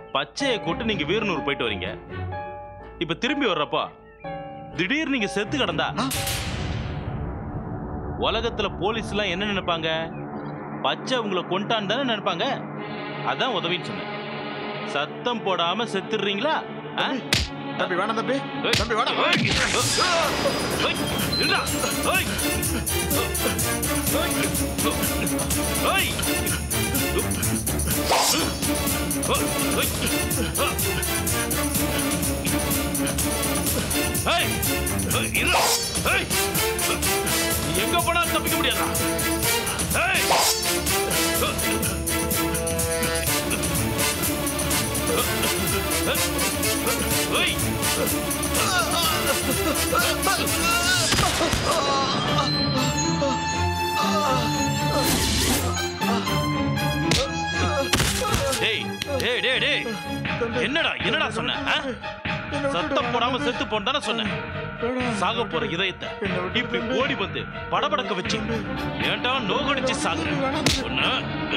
பச்சையை கூட்டு நீங்க வீரனூர் போயிட்டு வரீங்க இப்ப திரும்பி வர்றப்போ திடீர்னு நீங்க செத்து கிடந்தா உலகத்துல போலீஸ் எல்லாம் என்ன நினைப்பாங்க பச்சை உங்களை கொண்டான்னு தானே நினைப்பாங்க அதான் உதவின்னு சொன்னேன் சத்தம் போடாம செத்துடுறீங்களா ஆ? தம்பி வேணாம் தம்பி ஏய், தம்பி வேணாம் ஏய், ஏய், நில்றா. ஏய். ஏய். ஏய். ஏய், இருடா. ஏய். எங்க போனாலும் தப்பிக்க முடியாதா ஏய். ஏய். டேய் டேய் டேய் டேய் என்னடா என்னடா சொன்ன ஆ? சத்தம் போடாம செத்து போன்னு சொன்னேன் சாக போற இதயத்தை இப்படி ஓடி வந்து படபடக்க வச்சு ஏன்டா நோகடிச்சு சாகுற ஒண்ணு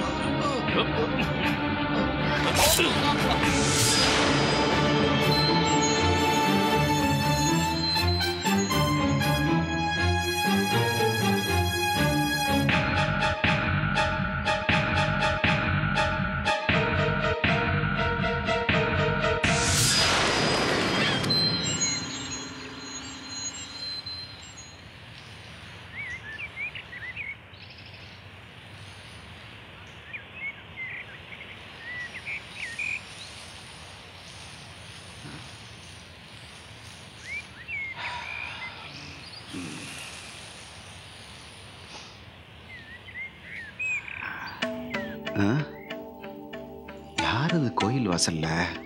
ஆ? யார் அது கோயில் வாசல்ல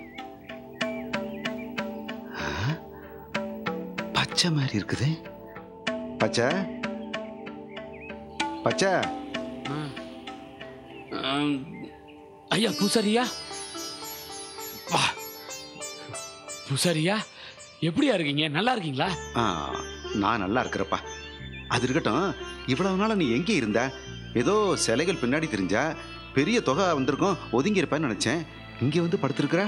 ஆ? பச்சை மாதிரி இருக்குது பச்சை பச்சை ஆம், ஐயா பூசாரியா வா பூசாரியா எப்படியா இருக்கீங்க நல்லா இருக்கீங்களா ஆ, நான் நல்லா இருக்கிறப்பா அது இருக்கட்டும் இவ்வளவு நாள் நீ எங்கே இருந்த ஏதோ சிலைகள் பின்னாடி தெரிஞ்சா பெரிய தொகை வந்திருக்கும் ஒதுங்கி இருப்பேன்னு நினைச்சேன் இங்கே வந்து படுத்திருக்கிற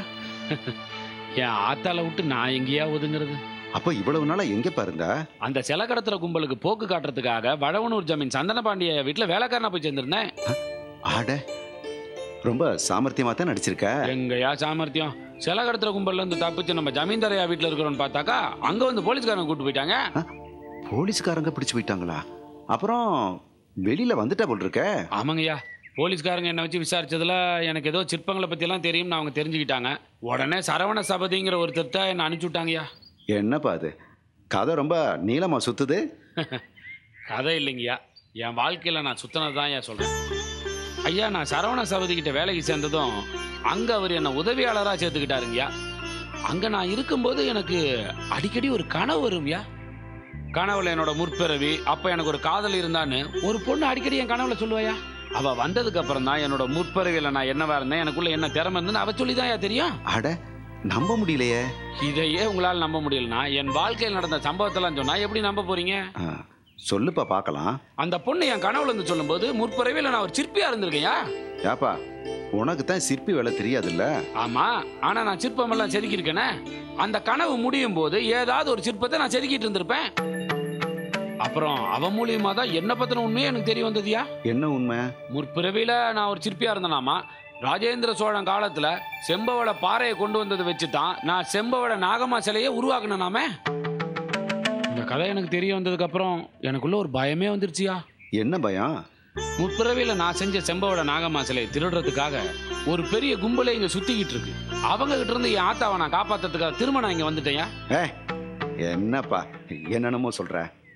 என் ஆத்தால விட்டு நான் எங்கேயா ஒதுங்குறது அப்போ இவ்வளவு நாளா எங்கேப்பா இருந்த அந்த சில கடத்துற கும்பலுக்கு போக்கு காட்டுறதுக்காக வடவனூர் ஜமீன் சந்தன பாண்டிய வீட்டுல வேலைக்காரனா போய் சேர்ந்திருந்தேன் ஆட ரொம்ப சாமர்த்தியமா தான் நடிச்சிருக்க எங்கயா சாமர்த்தியம் சில கடத்துற கும்பல்ல இருந்து தப்பிச்சு நம்ம ஜமீன்தாரையா வீட்டுல இருக்கிறோம்னு பார்த்தாக்கா அங்க வந்து போலீஸ்காரங்க கூட்டு போயிட்டாங்க போலீஸ்காரங்க பிடிச்சு போயிட்டாங்களா அப்புறம் வெளியில வந்துட்டா போல் இருக்க ஆமாங்கய்யா போலீஸ்காரங்க என்னை வச்சு விசாரிச்சதுல எனக்கு ஏதோ சிற்பங்களை பத்தியெல்லாம் தெரியும்னு அவங்க தெரிஞ்சுக்கிட்டாங்க உடனே சரவண சபதிங்கிற ஒரு திட்ட என்னை அனுப்பிச்சு விட்டாங்கய்யா என்னப்பா அது கதை ரொம்ப நீளமா சுத்துது கதை இல்லைங்கய்யா என் வாழ்க்கையில் நான் சுத்தினது தான் ஏன் சொல்கிறேன் ஐயா நான் சரவண சபதி கிட்ட வேலைக்கு சேர்ந்ததும் அங்கே அவர் என்னை உதவியாளராக சேர்த்துக்கிட்டாருங்கய்யா அங்கே நான் இருக்கும்போது எனக்கு அடிக்கடி ஒரு கனவு வரும்யா கனவுல என்னோட முற்பிறவி அப்போ எனக்கு ஒரு காதல் இருந்தான்னு ஒரு பொண்ணு அடிக்கடி என் கனவுல சொல்லுவாயா அவ வந்ததுக்கு அப்புறம் தான் என்னோட முற்பிறவியில் நான் என்னவா இருந்தேன் எனக்குள்ள என்ன திறமை இருந்ததுன்னு அவ சொல்லி தான் தெரியும் அட நம்ப முடியலையே இதையே உங்களால் நம்ப முடியலனா என் வாழ்க்கையில் நடந்த சம்பவத்தெல்லாம் சொன்னா எப்படி நம்ப போறீங்க ஆ, சொல்லுப்பா பார்க்கலாம் அந்த பொண்ணு என் கனவுல இருந்து சொல்லும்போது முற்பிறவியில் நான் ஒரு சிற்பியா இருந்திருக்கேன்யா ஏப்பா உனக்கு தான் சிற்பி வேலை தெரியாதுல்ல ஆமா ஆனா நான் சிற்பமெல்லாம் செதுக்கியிருக்கேனே அந்த கனவு முடியும் போது ஏதாவது ஒரு சிற்பத்தை நான் செதுக்கிட்டு இருந்திருப்பேன் அப்புறம் அவ மூலியமா தான் என்ன பத்தின உண்மையே எனக்கு தெரிய வந்ததுயா என்ன உண்மை முற்பிறவியில நான் ஒரு சிற்பியா இருந்தேனாமா ராஜேந்திர சோழன் காலத்துல செம்பவள பாறையை கொண்டு வந்ததை வச்சு தான் நான் செம்பவள நாகம்மா சிலையை உருவாக்குனேனாமே இந்த கதை எனக்கு தெரிய வந்ததுக்கு அப்புறம் எனக்குள்ள ஒரு பயமே வந்துருச்சியா என்ன பயம் முற்பிறவியில நான் செஞ்ச செம்பவள நாகம்மா சிலையை திருடுறதுக்காக ஒரு பெரிய கும்பலே இங்க சுத்திக்கிட்டு இருக்கு அவங்க கிட்ட இருந்து என் ஆத்தாவை நான் காப்பாத்துறதுக்காக திரும்ப நான் இங்க வந்துட்டேன்யா ஏ என்னப்பா என்னென்னமோ சொல்ற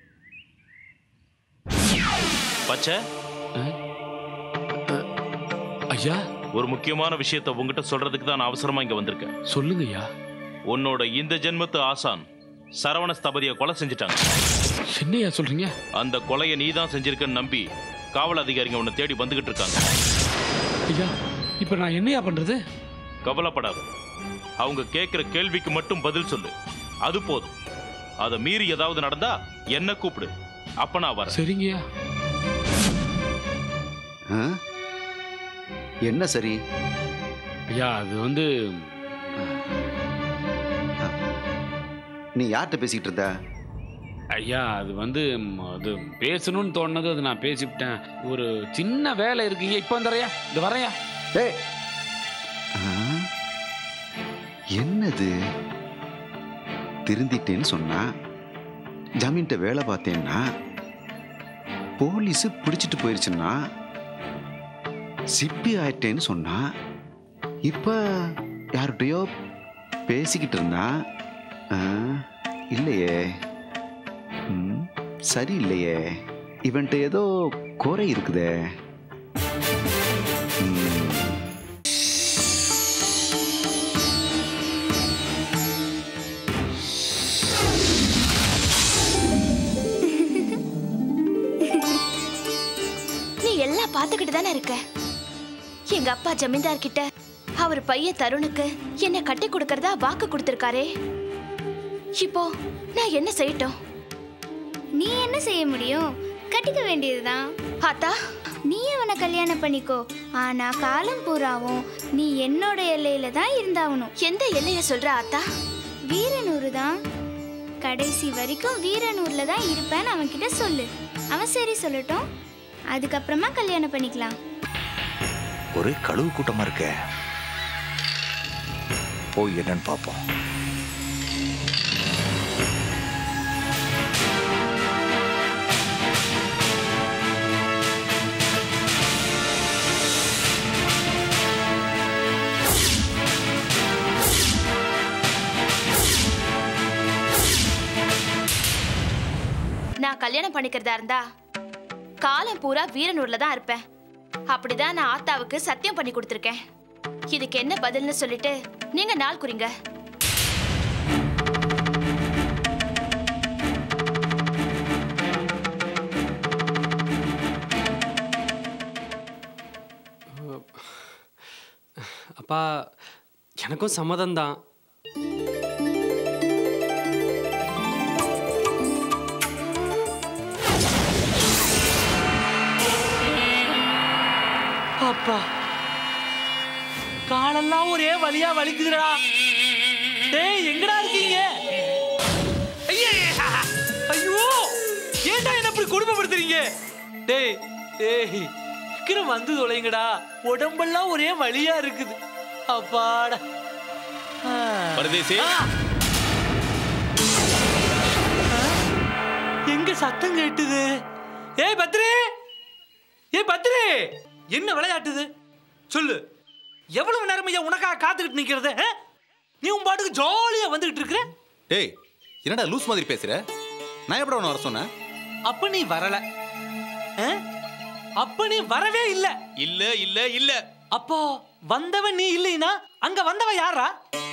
பச்சை ஐயா ஒரு முக்கியமான விஷயத்தை உங்ககிட்ட சொல்றதுக்கு தான் நான் அவசரமா இங்க வந்திருக்கேன் சொல்லுங்க ஐயா உன்னோட இந்த ஜென்மத்து ஆசான் சரவண ஸ்தபதியை கொலை செஞ்சுட்டாங்க என்னையா சொல்றீங்க அந்த கொலையை நீ தான் செஞ்சிருக்கன்னு நம்பி காவல் அதிகாரிங்க உன்னை தேடி வந்துகிட்டு இருக்காங்க ஐயா இப்ப நான் என்னையா பண்றது கவலைப்படாத அவங்க கேட்குற கேள்விக்கு மட்டும் பதில் சொல்லு அது போதும் அதை மீறி ஏதாவது நடந்தா என்ன கூப்பிடு அப்ப நான் வரேன் சரிங்கய்யா ஆ? என்ன சரி ஐயா அது வந்து நீ யார்கிட்ட பேசிக்கிட்டு இருந்த ஐயா அது வந்து ம், அது பேசணும்னு தோணுனது அது நான் பேசிவிட்டேன் ஒரு சின்ன வேலை இருக்குங்க இப்போ வந்துறையா இது வரையா டேய் ஆ? என்னது திருந்திட்டேன்னு சொன்னா ஜமீன்கிட்ட வேலை பார்த்தேன்னா போலீஸ் பிடிச்சிட்டு போயிருச்சுன்னா சிப்பி ஆயிட்டேன்னு சொன்னா இப்ப யார்கிட்டயோ பேசிக்கிட்டு இருந்தா ஆ, இல்லையே ம், சரியில்லையே இவன்ட்ட ஏதோ குறை இருக்குதே ம் நீ எல்லாம் பார்த்துக்கிட்டு தானே இருக்க எங்க அப்பா ஜமீன்தார் கிட்ட அவர் பையன் தருணுக்கு என்ன கட்டி கொடுக்கறதா வாக்கு கொடுத்திருக்காரே இப்போ நான் என்ன செய்யட்டும் நீ என்ன செய்ய முடியும் கட்டிக்க வேண்டியதுதான் ஆத்தா நீ அவனை கல்யாணம் பண்ணிக்கோ ஆனா காலம் பூராவும் நீ என்னோட எல்லையில தான் இருந்தாகணும் எந்த எல்லைய சொல்ற ஆத்தா வீரனூர் தான் கடைசி வரைக்கும் வீரனூர்ல தான் இருப்பேன்னு அவன்கிட்ட சொல்லு அவன் சரி சொல்லட்டும் அதுக்கப்புறமா கல்யாணம் பண்ணிக்கலாம் ஒரே கழுவு கூட்டமா இருக்க போய் என்னன்னு பார்ப்போம் நான் கல்யாணம் பண்ணிக்கிறதா இருந்தா காலம் பூரா வீரனூர்ல தான் இருப்பேன் அப்படிதான் நான் ஆத்தாவுக்கு சத்தியம் பண்ணி கொடுத்துருக்கேன் இதுக்கு என்ன பதில்னு சொல்லிட்டு நீங்க நாள் குறிங்க அப்பா எனக்கும் சம்மதம் தான் அப்பா காலெல்லாம் ஒரே வலியா வலிக்குதுடா டேய் எங்கடா இருக்கீங்க ஐயா ஐயோ ஏன்டா என்ன இப்படி குடும்பப்படுத்துறீங்க டேய் டேய் சீக்கிரம் வந்து தொலைங்கடா உடம்பெல்லாம் ஒரே வலியா இருக்குது அப்பாடா ஆ. பரதேசி ஆ. ஆ? எங்க சத்தம் கேட்டுது ஏய் பத்ரி ஏய் பத்ரி என்ன விளையாட்டுது சொல்லு எவ்வளவு நேரம் ஐயா உனக்காக காத்துக்கிட்டு நிக்கிறது ஆ? நீ உன் பாட்டுக்கு ஜாலியா வந்துகிட்டு இருக்கிற டேய் என்னடா லூஸ் மாதிரி பேசுற நான் எப்படி உன்னை வர சொன்னேன் அப்ப நீ வரல ஆ? அப்ப நீ வரவே இல்ல இல்ல இல்ல இல்ல அப்போ வந்தவன் நீ இல்லைனா அங்க வந்தவன் யாரா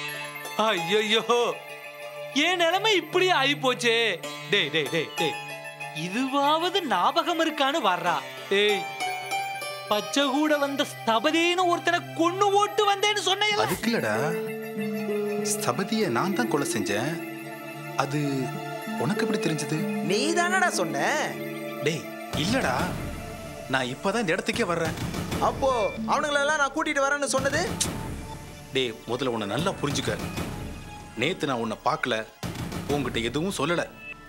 ஐயோ என் நிலைமை இப்படி ஆகி போச்சே டேய் டேய் டேய் டேய் இதுவாவது ஞாபகம் இருக்கான்னு வர்றா டேய் பச்சை கூட வந்த ஸ்தபதின்னு ஒருத்தனை கொன்னு ஓட்டு வந்தேன்னு சொன்னேன் அதுக்கு இல்லடா ஸ்தபதியை நான் தான் கொலை செஞ்சேன் அது உனக்கு எப்படி தெரிஞ்சது நீ தானடா சொன்ன டேய் இல்லடா நான் இப்பதான் இந்த இடத்துக்கே வர்றேன் அப்போ அவனுங்களெல்லாம் நான் கூட்டிட்டு வரேன்னு சொன்னது டேய் முதல்ல உன்னை நல்லா புரிஞ்சுக்க நேத்து நான் உன்னை பார்க்கல உன்கிட்ட எதுவும் சொல்லல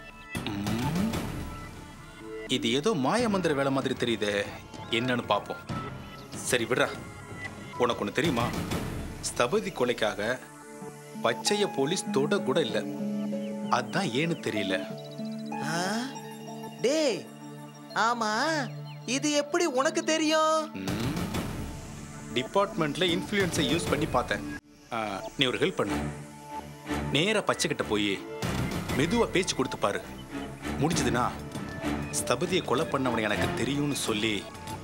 ம், இது ஏதோ மாய மந்திர வேலை மாதிரி தெரியுதே என்னன்னு பார்ப்போம் சரி விடுறா உனக்கு ஒன்று தெரியுமா ஸ்தபதி கொலைக்காக பச்சைய போலீஸ் தொட கூட இல்லை அதான் ஏன்னு தெரியல ஆ? டேய் ஆமா இது எப்படி உனக்கு தெரியும் டிபார்ட்மெண்ட்ல இன்ஃப்ளூயன்ஸை யூஸ் பண்ணி பார்த்தேன் ஆ, நீ ஒரு ஹெல்ப் பண்ணு நேரா பச்சைக்கிட்ட போய் மெதுவா பேச்சு கொடுத்து பாரு முடிஞ்சதுன்னா ஸ்தபதியை கொலை பண்ணவனை எனக்கு தெரியும்னு சொல்லி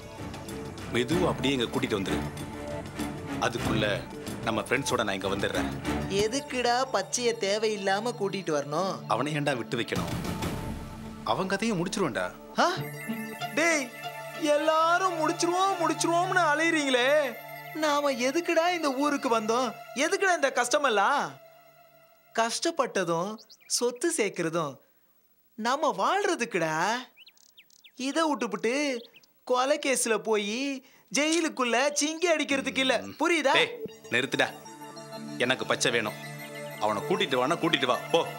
மெதுவா அப்படியே இங்க கூட்டிட்டு வந்துரு அதுக்குள்ள நம்ம ஃப்ரெண்ட்ஸோட நான் இங்க வந்துடுறேன் எதுக்குடா பச்சைய தேவையில்லாம கூட்டிட்டு வரணும் அவனை ஏன்டா விட்டு வைக்கணும் அவன் கதையும் முடிச்சிருவேன்டா ஆ? டேய் எல்லாரும் முடிச்சிருவோம் முடிச்சிருவோம்னு அலையறீங்களே நாம எதுக்குடா இந்த ஊருக்கு வந்தோம் எதுக்குடா இந்த கஷ்டமெல்லாம் கஷ்டப்பட்டதும் சொத்து சேர்க்கறதும் நாம வாழ்றதுக்குடா இதை விட்டுப்புட்டு கொலை கேஸ்ல போய் ஜெயிலுக்குள்ள சிங்கி அடிக்கிறதுக்கு இல்ல புரியுதா டேய் நிறுத்துடா எனக்கு பச்சை வேணும் அவனை கூட்டிட்டு வானா கூட்டிட்டு வா போ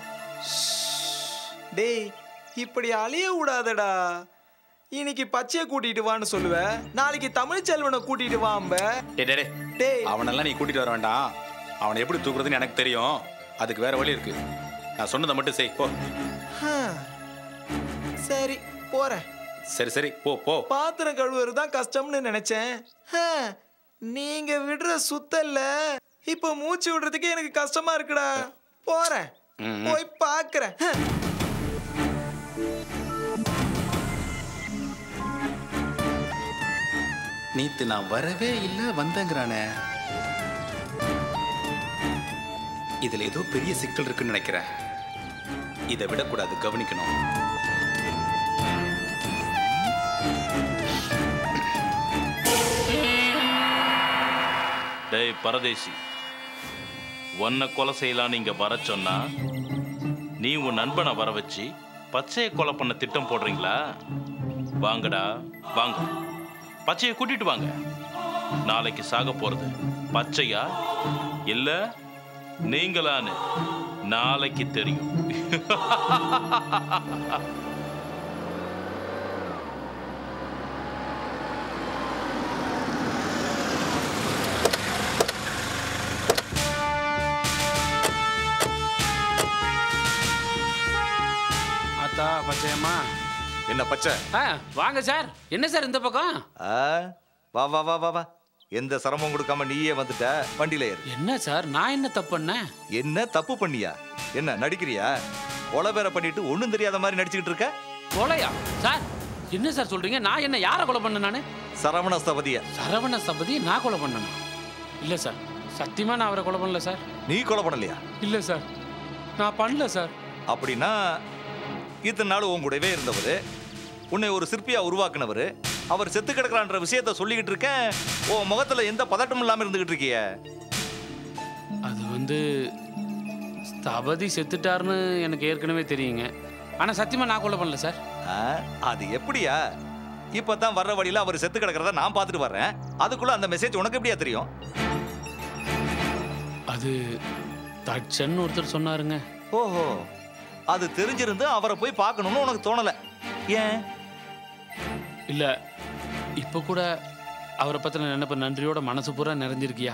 டேய் இப்படி அழிய விடாதடா இன்னைக்கு பச்சையை கூட்டிட்டு வான்னு சொல்லுவ நாளைக்கு தமிழ்ச்செல்வனை கூட்டிட்டு வாம்ப டேய் டேய், டேய் டேய் அவனெல்லாம் நீ கூட்டிட்டு வர வேண்டாம் அவனை எப்படி தூக்குறதுன்னு எனக்கு தெரியும் அதுக்கு வேற வழி இருக்கு நான் சொன்னதை மட்டும் செய் போ ஹம். சரி போறேன் சரி சரி போ போ பாத்திரம் கழுவுறது தான் கஷ்டம்னு நினைச்சேன் ஹம். நீங்க விடுற சுத்தல்ல இப்ப மூச்சு விடுறதுக்கு எனக்கு கஷ்டமா இருக்குடா போறேன் ம், ம். போய் பாக்குறேன் ஹம். நேத்து நான் வரவே இல்லை வந்தேங்கிறானே இதுல ஏதோ பெரிய சிக்கல் இருக்குன்னு நினைக்கிறேன் இதை விடக்கூடாது கவனிக்கணும் டேய் பரதேசி உன்னை கொலை செய்யலான்னு இங்க வர சொன்னா நீ உன் நண்பனை வர வச்சு பச்சையை கொலை பண்ண திட்டம் போடுறீங்களா வாங்கடா வாங்க பச்சையை கூட்டிட்டு வாங்க நாளைக்கு சாக போறது பச்சையா இல்ல நீங்களான்னு நாளைக்கு தெரியும் ஆத்தா பச்சையம்மா என்ன பச்சை ஆ வாங்க சார் என்ன சார் இந்த பக்கம் ஆ, வா வா வா வா வா எந்த சிரமம் கொடுக்காம நீயே வந்துட்ட வண்டியில ஏறு என்ன சார் நான் என்ன தப்பு பண்ணேன் என்ன தப்பு பண்ணியா என்ன நடிக்கிறியா கொலை வேற பண்ணிட்டு ஒண்ணும் தெரியாத மாதிரி நடிச்சுக்கிட்டு இருக்க கொலையா சார் என்ன சார் சொல்றீங்க நான் என்ன யாரை கொலை பண்ண நானு சரவண ஸ்தபதிய சரவண சபதி நான் கொலை பண்ணணும் இல்ல சார் சத்தியமா நான் அவரை கொலை பண்ணல சார் நீ கொலை பண்ணலையா இல்ல சார் நான் பண்ணல சார் அப்படின்னா இத்தனை நாள் உன் கூடவே இருந்தவர் உன்னை ஒரு சிற்பியா உருவாக்குனவர் அவர் செத்து கிடக்குறான்ற விஷயத்த சொல்லிக்கிட்டு இருக்கேன் உன் முகத்துல எந்த பதட்டமும் இல்லாம இருந்துகிட்டு இருக்கிய அது வந்து ஸ்தபதி செத்துட்டாருன்னு எனக்கு ஏற்கனவே தெரியுங்க ஆனா சத்தியமா நான் கொலை பண்ணல சார் அது எப்படியா இப்பதான் வர்ற வழியில அவர் செத்து கிடக்கிறத நான் பார்த்துட்டு வர்றேன் அதுக்குள்ள அந்த மெசேஜ் உனக்கு எப்படியா தெரியும் அது தட்சன் ஒருத்தர் சொன்னாருங்க ஓஹோ அது தெரிஞ்சிருந்து அவரை போய் பார்க்கணும்னு உனக்கு தோணல ஏன் இல்ல இப்ப கூட அவரை பத்தின நினைப்ப நன்றியோட மனசு பூரா நிறைஞ்சிருக்கியா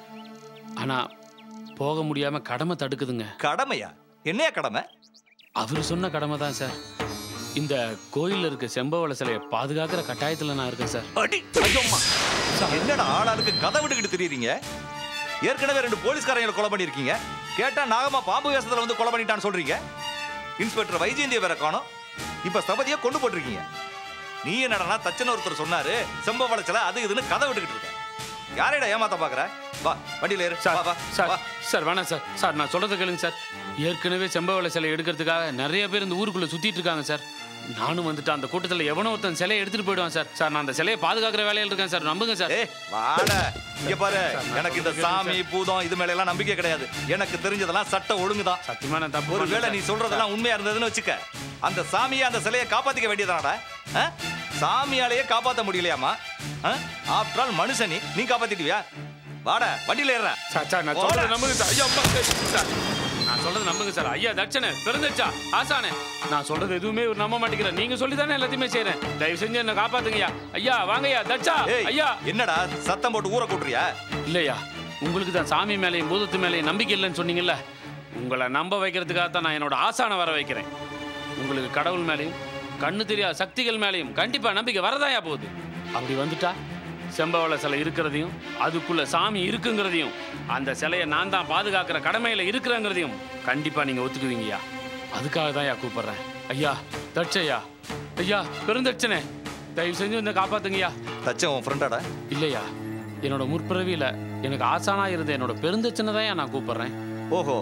ஆனா போக முடியாம கடமை தடுக்குதுங்க கடமையா என்னையா கடமை அவர் சொன்ன கடமை தான் சார் இந்த கோயில்ல இருக்க செம்பவள சிலையை பாதுகாக்கிற கட்டாயத்துல நான் இருக்கேன் சார் அடி ஐயோம்மா என்னடா ஆளாளுக்கு கதை விட்டுக்கிட்டு தெரியுறீங்க ஏற்கனவே ரெண்டு போலீஸ்காரங்களை கொலை பண்ணியிருக்கீங்க கேட்டா நாகமா பாம்பு வேஷத்துல வந்து கொலை பண்ணிட்டான்னு சொல்றீங்க இன்ஸ்பெக்டர் வைஜெயந்திய வேற காணோம் இப்ப ஸ்தபதியை கொண்டு போட்டிருக்கீங்க நீ என்னடா தச்சன ஒருத்தர் சொன்னாரு செம்ப வளச்சல அது இதுன்னு கதை விட்டுக்கிட்டு இருக்க யாரைடா ஏமாத்த பாக்குற வா வண்டியில ஏறு வா வா சார் வா சார் வேணாம் சார் சார் நான் சொல்றதை கேளுங்க சார் ஏற்கனவே செம்பவள சிலை எடுக்கிறதுக்காக நிறைய பேர் இந்த ஊருக்குள்ள சுத்திட்டு இருக்காங்க சார் நானும் வந்துட்டு அந்த கூட்டத்தில் எவனோ ஒருத்தன் சிலையை எடுத்துட்டு போயிடுவான் சார் சார் நான் அந்த சிலையை பாதுகாக்கிற வேலையில் இருக்கேன் சார் நம்புங்க சார் ஏய் வாட இங்க பாரு எனக்கு இந்த சாமி பூதம் இது மேல எல்லாம் நம்பிக்கை கிடையாது எனக்கு தெரிஞ்சதெல்லாம் சட்ட ஒழுங்குதான் சத்தியமா நான் தப்பு ஒருவேளை பண்ணல நீ சார். சொல்றதெல்லாம் உண்மையா இருந்ததுன்னு வச்சுக்க அந்த சாமியை அந்த சிலையை காப்பாத்திக்க வேண்டியதானடா ஆ? சாமியாலேயே காப்பாத்த முடியலையாமா ஆஃப்டர் ஆல் மனுஷனி நீ காப்பாத்திடுவியா வாடா வண்டியில ஏற சார் சார் நான் சொல்றதை நம்புங்க சார் ஐயா அம்மா சார் நான் சொல்றது நம்புங்க சார் ஐயா தட்சணே பிறந்துச்சா ஆசானே நான் சொல்றது எதுவுமே இவர் நம்ப மாட்டேங்கிறேன் நீங்க சொல்லி தானே எல்லாத்தையுமே செய்றேன் தயவு செஞ்சு என்ன காப்பாத்துங்கய்யா ஐயா வாங்கய்யா தட்சா ஏய் ஐயா என்னடா சத்தம் போட்டு ஊற கூட்டுறியா இல்லையா உங்களுக்கு தான் சாமி மேலேயும் பூதத்து மேலேயும் நம்பிக்கை இல்லைன்னு சொன்னீங்கல்ல உங்களை நம்ப வைக்கிறதுக்காக தான் நான் என்னோட ஆசானை வர வைக்கிறேன் உங்களுக்கு கடவுள் மேலேயும் கண்ணு தெரியாத சக்திகள் மேலேயும் கண்டிப்பா நம்பிக்கை வரதாயா போகுது அப்படி வந்துட்டா செம்பவள சிலை இருக்கிறதையும் அதுக்குள்ள சாமி இருக்குங்கிறதையும் அந்த சிலையை நான் தான் பாதுகாக்கிற கடமையில இருக்கிறேங்கிறதையும் கண்டிப்பா நீங்க ஒத்துக்குவீங்கய்யா அதுக்காக தான் ஐயா கூப்பிடுறேன் ஐயா தட்சையா ஐயா பெருந்தட்சனே தயவு செஞ்சு வந்து காப்பாத்துங்கய்யா தச்சன் உன் ஃப்ரெண்டாடா இல்லையா என்னோட முற்பிறவியில எனக்கு ஆசானா இருந்த என்னோட பெருந்தச்சனை தான் நான் கூப்பிடுறேன் ஓஹோ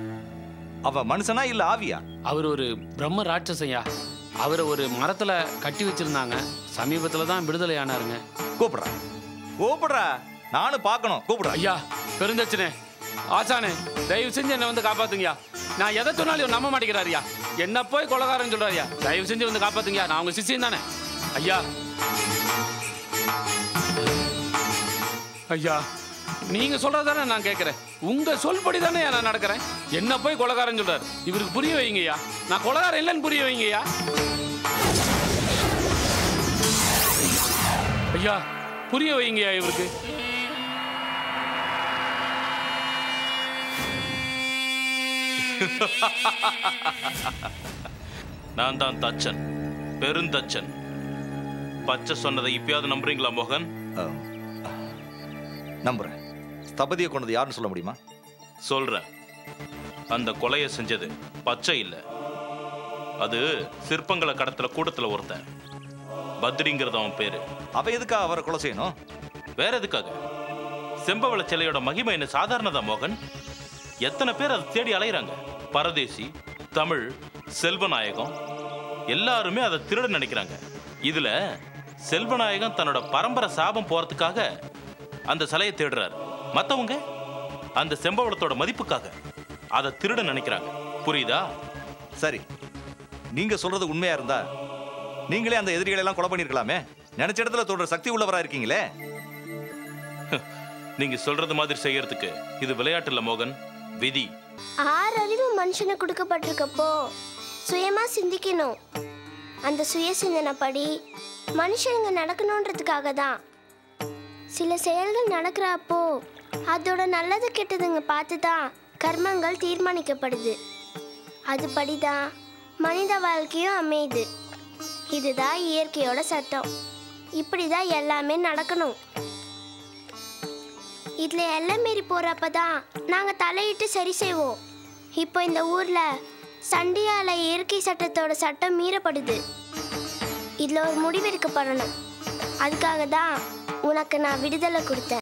அவ மனுஷனா இல்ல ஆவியா அவர் ஒரு பிரம்ம ராட்சசையா அவரை ஒரு மரத்துல கட்டி வச்சிருந்தாங்க சமீபத்துல தான் விடுதலை ஆனாருங்க கூப்பிடுறா கூப்பிடுறா நானும் பார்க்கணும் கூப்பிடுறா ஐயா பெருந்தச்சனே ஆசானே தயவு செஞ்சு என்னை வந்து காப்பாத்துங்கய்யா நான் எதை சொன்னாலும் இவர் நம்ப மாட்டேங்கிறாருயா என்ன போய் கொலகாரன் சொல்றாருயா தயவு செஞ்சு வந்து காப்பாத்துங்கய்யா நான் உங்க சிஷியன் தானே ஐயா ஐயா நீங்க சொல்றதானே நான் கேட்கறேன் உங்க சொல்படி தானே நான் நடக்கிறேன் என்ன போய் கொலகாரன் சொல்றாரு இவருக்கு புரிய வைங்கய்யா நான் கொலகாரன் இல்லைன்னு புரிய வைங்கய்யா ஐயா புரிய வைங்கய்யா இவருக்கு நான் தான் தச்சன் பெருந்தச்சன் பச்சை சொன்னதை இப்பயாவது நம்புறீங்களா மோகன் நம்புறேன் ஸ்தபதியை கொண்டது யாருன்னு சொல்ல முடியுமா சொல்றேன் அந்த கொலையை செஞ்சது பச்சை இல்ல அது சிற்பங்களை கடத்தல கூட்டத்துல ஒருத்தன் பத்ரிங்கிறது அவன் பேரு அவ எதுக்கா அவரை கொலை செய்யணும் வேற எதுக்காக செம்பவள சிலையோட மகிமை என்ன சாதாரணதா மோகன் எத்தனை பேர் அதை தேடி அலையுறாங்க பரதேசி தமிழ் செல்வநாயகம் எல்லாருமே அதை திருட நினைக்கிறாங்க இதுல செல்வநாயகம் தன்னோட பரம்பரை சாபம் போறதுக்காக அந்த சிலையை தேடுறாரு மத்தவங்க அந்த செம்பவளத்தோட மதிப்புக்காக அதை திருட நினைக்கிறாங்க புரியுதா சரி நீங்க சொல்றது உண்மையா இருந்தா நீங்களே அந்த எதிரிகளை எல்லாம் கொலை பண்ணிருக்கலாமே நினைச்ச இடத்துல தோன்ற சக்தி உள்ளவரா இருக்கீங்களே நீங்க சொல்றது மாதிரி செய்யறதுக்கு இது விளையாட்டு இல்ல மோகன் விதி ஆறு அறிவு மனுஷனுக்கு கொடுக்கப்பட்டிருக்கப்போ சுயமா சிந்திக்கணும் அந்த சுய சிந்தனைப்படி மனுஷனுங்க நடக்கணுன்றதுக்காக தான் சில செயல்கள் நடக்கிறப்போ அதோட நல்லது கெட்டதுங்க பார்த்து தான் கர்மங்கள் தீர்மானிக்கப்படுது அதுபடி தான் மனித வாழ்க்கையும் அமையுது இதுதான் இயற்கையோட சட்டம் இப்படி தான் எல்லாமே நடக்கணும் இதுல எல்லாம் மீறி போறப்ப தான் நாங்க தலையிட்டு சரி செய்வோம் இப்போ இந்த ஊர்ல சண்டியால இயற்கை சட்டத்தோட சட்டம் மீறப்படுது இதுல ஒரு முடிவு எடுக்கப்படணும் அதுக்காக தான் உனக்கு நான் விடுதலை கொடுத்தேன்